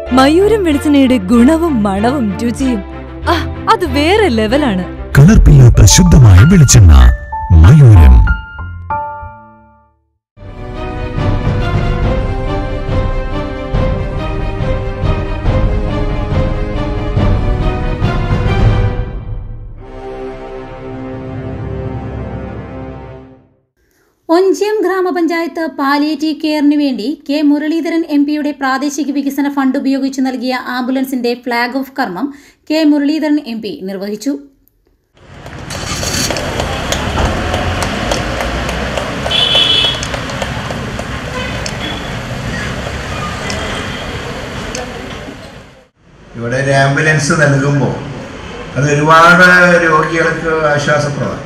മയൂരം വെളിച്ചെണ്ണയുടെ ഗുണവും മണവും രുചിയും ആ അത് വേറെ ലെവലാണ് കലർപ്പില്ലാത്ത ശുദ്ധമായ വെളിച്ചെണ്ണ മയൂരം ഒഞ്ചിയം ഗ്രാമപഞ്ചായത്ത് പാലിയേറ്റീവ് കെയറിന് വേണ്ടി കെ മുരളീധരൻ എം പിയുടെ പ്രാദേശിക വികസന ഫണ്ട് ഉപയോഗിച്ച് നൽകിയ ആംബുലൻസിന്റെ ഫ്ളാഗ് ഓഫ് കർമ്മം കെ മുരളീധരൻ എം പി നിർവഹിച്ചു ഇവിടെ ഒരു ആംബുലൻസ് നൽകുമ്പോൾ അത് ഒരുപാട് രോഗികൾക്ക് ആശ്വാസപ്രദമാണ്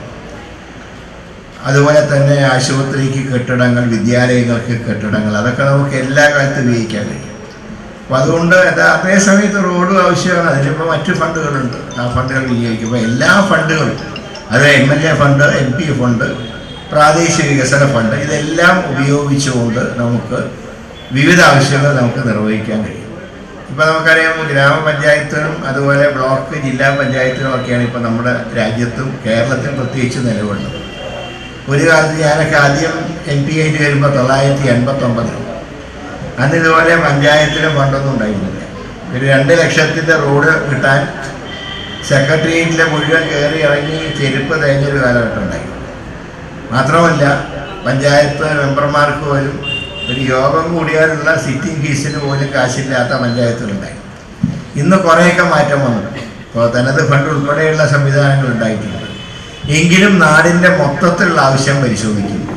അതുപോലെ തന്നെ ആശുപത്രിക്ക് കെട്ടിടങ്ങൾ വിദ്യാലയങ്ങൾക്ക് കെട്ടിടങ്ങൾ അതൊക്കെ നമുക്ക് എല്ലാ കാലത്തും ഉപയോഗിക്കാൻ കഴിയും അപ്പോൾ അതുകൊണ്ട് അത് അതേ സമയത്ത് റോഡും ആവശ്യമാണ് അതിനിപ്പോൾ മറ്റു ഫണ്ടുകളുണ്ട് ആ ഫണ്ടുകൾ വിനിയോഗിക്കുമ്പോൾ എല്ലാ ഫണ്ടുകളും അത് M L A fund M P fund പ്രാദേശിക വികസന ഫണ്ട് ഇതെല്ലാം ഉപയോഗിച്ചുകൊണ്ട് നമുക്ക് വിവിധ ആവശ്യങ്ങൾ നമുക്ക് നിർവഹിക്കാൻ കഴിയും ഇപ്പം നമുക്കറിയാം ഗ്രാമപഞ്ചായത്തിനും അതുപോലെ ബ്ലോക്ക് ജില്ലാ പഞ്ചായത്തിനും ഒക്കെയാണ് ഇപ്പോൾ നമ്മുടെ രാജ്യത്തും കേരളത്തിലും പ്രത്യേകിച്ച് നിലകൊള്ളുന്നത് ഒരു കാലത്ത് ഞാനൊക്കെ ആദ്യം എം പി ആയിട്ട് വരുമ്പോൾ തൊള്ളായിരത്തി എൺപത്തൊമ്പതിൽ അന്ന് ഇതുപോലെ പഞ്ചായത്തിലും ഫണ്ടൊന്നും ഉണ്ടായിരുന്നില്ല ഒരു രണ്ട് ലക്ഷത്തിൻ്റെ റോഡ് കിട്ടാൻ സെക്രട്ടേറിയറ്റിലെ മുഴുവൻ കയറി ഇറങ്ങി ചെരുപ്പ് തേഞ്ഞൊരു കാലഘട്ടം ഉണ്ടായി മാത്രമല്ല പഞ്ചായത്ത് മെമ്പർമാർക്ക് പോലും ഒരു യോഗം കൂടിയാലുള്ള സിറ്റിംഗ് ഫീസിന് പോലും കാശില്ലാത്ത പഞ്ചായത്തുകളുണ്ടായി ഇന്ന് കുറേയൊക്കെ മാറ്റം വന്നിട്ടുണ്ട് ഇപ്പോൾ തനത് ഫണ്ട് ഉൾപ്പെടെയുള്ള സംവിധാനങ്ങൾ ഉണ്ടായിട്ടുണ്ട് എങ്കിലും നാടിൻ്റെ മൊത്തത്തിലുള്ള ആവശ്യം പരിശോധിക്കുന്നു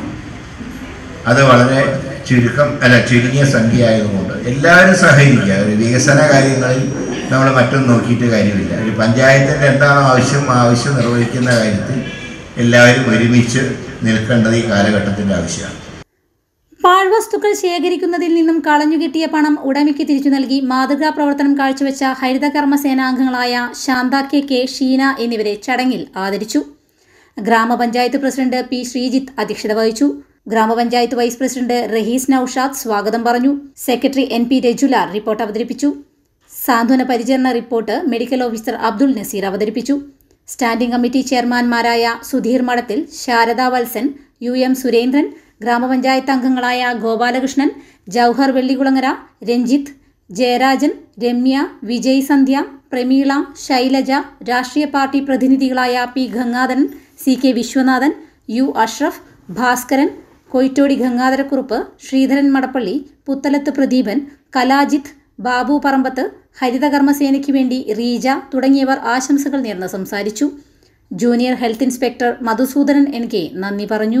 അത് വളരെ ചുരുക്കം അല്ല ചുരുങ്ങിയ സംഖ്യ ആയതുകൊണ്ട് എല്ലാവരും സഹകരിക്കുക ഒരു വികസന കാര്യങ്ങളിൽ നമ്മൾ മറ്റൊന്നും നോക്കിയിട്ട് കാര്യമില്ല ഒരു പഞ്ചായത്തിൻ്റെ എന്താണോ ആവശ്യം ആ ആവശ്യം നിർവഹിക്കുന്ന കാര്യത്തിൽ എല്ലാവരും ഒരുമിച്ച് നിൽക്കേണ്ടത് ഈ കാലഘട്ടത്തിൻ്റെ ആവശ്യമാണ് പാഴ്വസ്തുക്കൾ ശേഖരിക്കുന്നതിൽ നിന്നും കളഞ്ഞുകിട്ടിയ പണം ഉടമയ്ക്ക് തിരിച്ചു നൽകി മാതൃകാ പ്രവർത്തനം കാഴ്ചവെച്ച ഹരിതകർമ്മ സേനാംഗങ്ങളായ ശാന്ത കെ കെ ഷീന എന്നിവരെ ചടങ്ങിൽ ആദരിച്ചു ഗ്രാമപഞ്ചായത്ത് പ്രസിഡന്റ് പി ശ്രീജിത്ത് അധ്യക്ഷത വഹിച്ചു ഗ്രാമപഞ്ചായത്ത് വൈസ് പ്രസിഡന്റ് റഹീസ് നൌഷാദ് സ്വാഗതം പറഞ്ഞു സെക്രട്ടറി എൻ പി രജുലാർ റിപ്പോർട്ട് അവതരിപ്പിച്ചു സാന്ത്വന പരിചരണ report medical officer Abdul Naseer അവതരിപ്പിച്ചു സ്റ്റാൻഡിംഗ് കമ്മിറ്റി ചെയർമാൻമാരായ സുധീർ മഠത്തിൽ ശാരദ വത്സൻ യു എം സുരേന്ദ്രൻ ഗ്രാമപഞ്ചായത്ത് അംഗങ്ങളായ ഗോപാലകൃഷ്ണൻ ജൗഹർ വെള്ളികുളങ്ങര രഞ്ജിത്ത് ജയരാജൻ രമ്യ വിജയ് സന്ധ്യ പ്രമീള ശൈലജ രാഷ്ട്രീയ പാർട്ടി പ്രതിനിധികളായ P Gangadharan C K Viswanathan U Ashraf Bhaskaran Koyttodi Gangadhara Kurup Sreedharan Madappally Puthalath Pradeepan Kalajith Babu Parambath ഹരിതകർമ്മസേനയ്ക്ക് വേണ്ടി റീജ തുടങ്ങിയവർ ആശംസകൾ നേർന്ന് സംസാരിച്ചു junior health inspector Madhusoodanan N K നന്ദി പറഞ്ഞു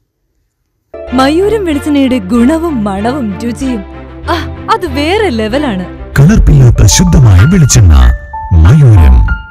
മയൂരം വെളിച്ചെണ്ണയുടെ ഗുണവും മണവും രുചിയും ആ അത് വേറെ ലെവലാണ് കലർപ്പില്ലാത്ത ശുദ്ധമായ വെളിച്ചെണ്ണ മയൂരം